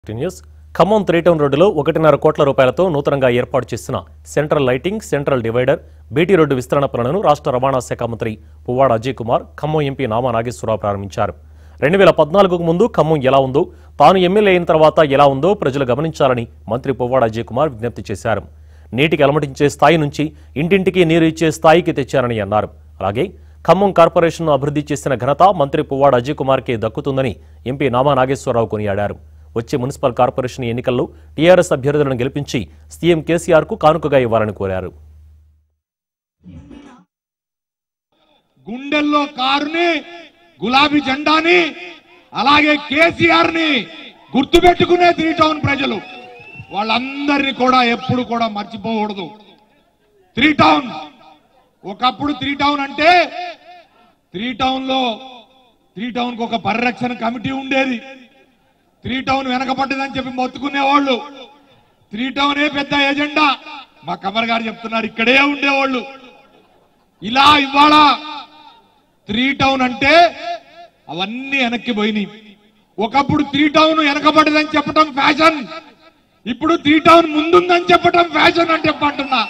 news Khammam three town రోడ్డులో ఒకటిన్నర కోట్ల రూపాయలతో నూతనంగా ఏర్పాటు చేసిన central lighting central divider BT road విస్తరణ పనులను రాష్ట్ర రవాణా శాఖ మంత్రి పువ్వాడ అజయ్ కుమార్ ఖమ్మం ఎంపీ నామా నాగేశ్వరరావు ప్రారంభించారు రెండు వేల పద్నాలుగుకు ముందు ఖమ్మం ఎలా ఉందో తాను ఎమ్మెల్యే అయిన తర్వాత ఎలా ఉందో ప్రజలు గమనించాలని మంత్రి పువ్వాడ అజయ్ కుమార్ విజ్ఞప్తి చేశారు నీటికి అలమటించే స్థాయి నుంచి ఇంటింటికి నీరు ఇచ్చే స్థాయికి తెచ్చారని అన్నారు అలాగే ఖమ్మం కార్పొరేషన్ను అభివృద్ధి చేసిన ఘనత మంత్రి పువ్వాడ అజయ్ కుమార్కే దక్కుతుందని ఎంపీ నామా నాగేశ్వరరావు కొనియాడారు వచ్చే మున్సిపల్ కార్పొరేషన్ ఎన్నికల్లో టీఆర్ఎస్ అభ్యర్థులను గెలిపించి సీఎం కేసీఆర్ కు కానుకగా ఇవ్వాలని కోరారు గుండెల్లో కారుని గులాబీ జెండాని అలాగే కేసీఆర్ ని గుర్తుపెట్టుకునే త్రీ టౌన్ ప్రజలు వాళ్ళందరినీ కూడా ఎప్పుడు కూడా మర్చిపోకూడదు త్రీ టౌన్ ఒకప్పుడు త్రీ టౌన్ అంటే త్రీ టౌన్ లో త్రీ టౌన్ కు ఒక పరిరక్షణ కమిటీ ఉండేది త్రీ టౌన్ వెనకబడ్డదని చెప్పి మొత్తుకునేవాళ్ళు త్రీ టౌనే పెద్ద ఎజెండా మా కమర్ గారు చెప్తున్నారు ఇక్కడే ఉండేవాళ్ళు ఇలా ఇవాళ త్రీ టౌన్ అంటే అవన్నీ వెనక్కి పోయినాయి ఒకప్పుడు త్రీ టౌన్ వెనకబడదని చెప్పడం ఫ్యాషన్ ఇప్పుడు త్రీ టౌన్ ముందుందని చెప్పడం ఫ్యాషన్ అని చెప్పంటున్నా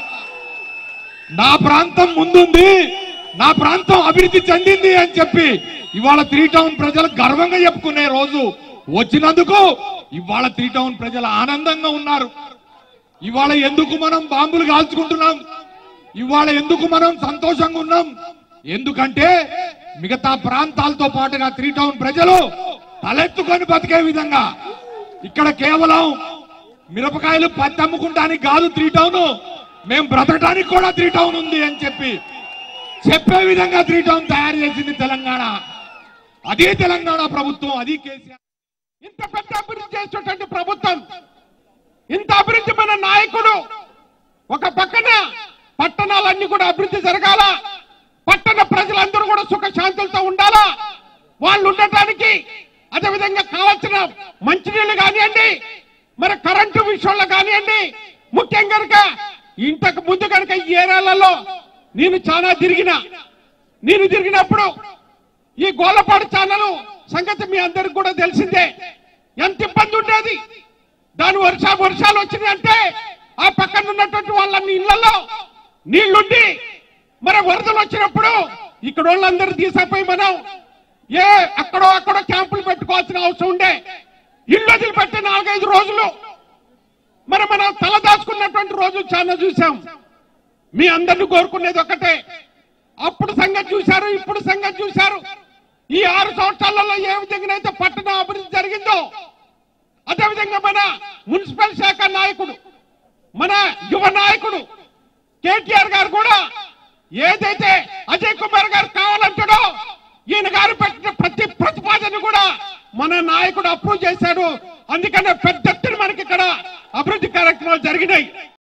నా ప్రాంతం ముందుంది నా ప్రాంతం అభివృద్ధి చెందింది అని చెప్పి ఇవాళ త్రీ టౌన్ ప్రజలు గర్వంగా చెప్పుకునే రోజు వచ్చినందుకు ఇవాళ త్రీ టౌన్ ప్రజలు ఆనందంగా ఉన్నారు ఇవాళ ఎందుకు మనం బాంబులు కాల్చుకుంటున్నాం ఇవాళ ఎందుకు మనం సంతోషంగా ఉన్నాం ఎందుకంటే మిగతా ప్రాంతాలతో పాటుగా త్రీ టౌన్ ప్రజలు తలెత్తుకొని బతికే విధంగా ఇక్కడ కేవలం మిరపకాయలు పత్తి అమ్ముకుంటానికి కాదు త్రీ టౌన్ మేము బ్రతకడానికి కూడా త్రీ టౌన్ ఉంది అని చెప్పి చెప్పే విధంగా త్రీ టౌన్ తయారు చేసింది తెలంగాణ అదే తెలంగాణ ప్రభుత్వం అది కేసీఆర్ ఇంత పెద్ద అభివృద్ధి చేసేటువంటి ప్రభుత్వం ఇంత అభివృద్ధి మన నాయకుడు ఒక పక్కన పట్టణాలన్నీ కూడా అభివృద్ధి జరగాల పట్టణ ప్రజలందరూ కూడా సుఖ శాంతులతో ఉండాలా వాళ్ళు ఉండటానికి అదేవిధంగా కావాల్సిన మంచినీళ్ళు కానివ్వండి మరి కరెంటు విషయంలో కానివ్వండి ముఖ్యం కనుక ఇంతకు ముందు కనుక ఈ ఏరియాలలో నేను చాలా తిరిగిన నేను తిరిగినప్పుడు ఈ గోలపాడు ఛానల్ సంగతి మీ అందరికి కూడా తెలిసిందే ఎంత ఇబ్బంది ఉండేది దాని వర్ష వర్షాలు వచ్చినాయి అంటే ఆ పక్కన ఉన్నటువంటి వాళ్ళన్ని ఇళ్లలో నీళ్లుండి మరి వరదలు వచ్చినప్పుడు ఇక్కడ వాళ్ళందరూ తీసపోయి మనం ఏ అక్కడో అక్కడో క్యాంపులు పెట్టుకోవాల్సిన అవసరం ఉండే ఇల్లు వదిలిపెట్టి నాలుగైదు రోజులు మరి మనం తల దాచుకున్నటువంటి రోజులు చాలా చూసాం మీ అందరిని కోరుకునేది ఒకటే అప్పుడు సంగతి చూశారు ఇప్పుడు సంగతి చూశారు ఈ ఆరు సంవత్సరాలలో ఏ విధంగా అయితే పట్టణ అభివృద్ధి జరిగిందో అదేవిధంగా మన మున్సిపల్ శాఖ నాయకుడు మన యువ నాయకుడు కేటీఆర్ గారు కూడా ఏదైతే అజయ్ కుమార్ గారు కావాలంటాడో ఈయన గారు పెట్టిన ప్రతి ప్రతిపాదన కూడా మన నాయకుడు అప్రూవ్ చేశాడు అందుకనే పెద్ద ఎత్తున మనకి ఇక్కడ అభివృద్ధి కార్యక్రమాలు జరిగినాయి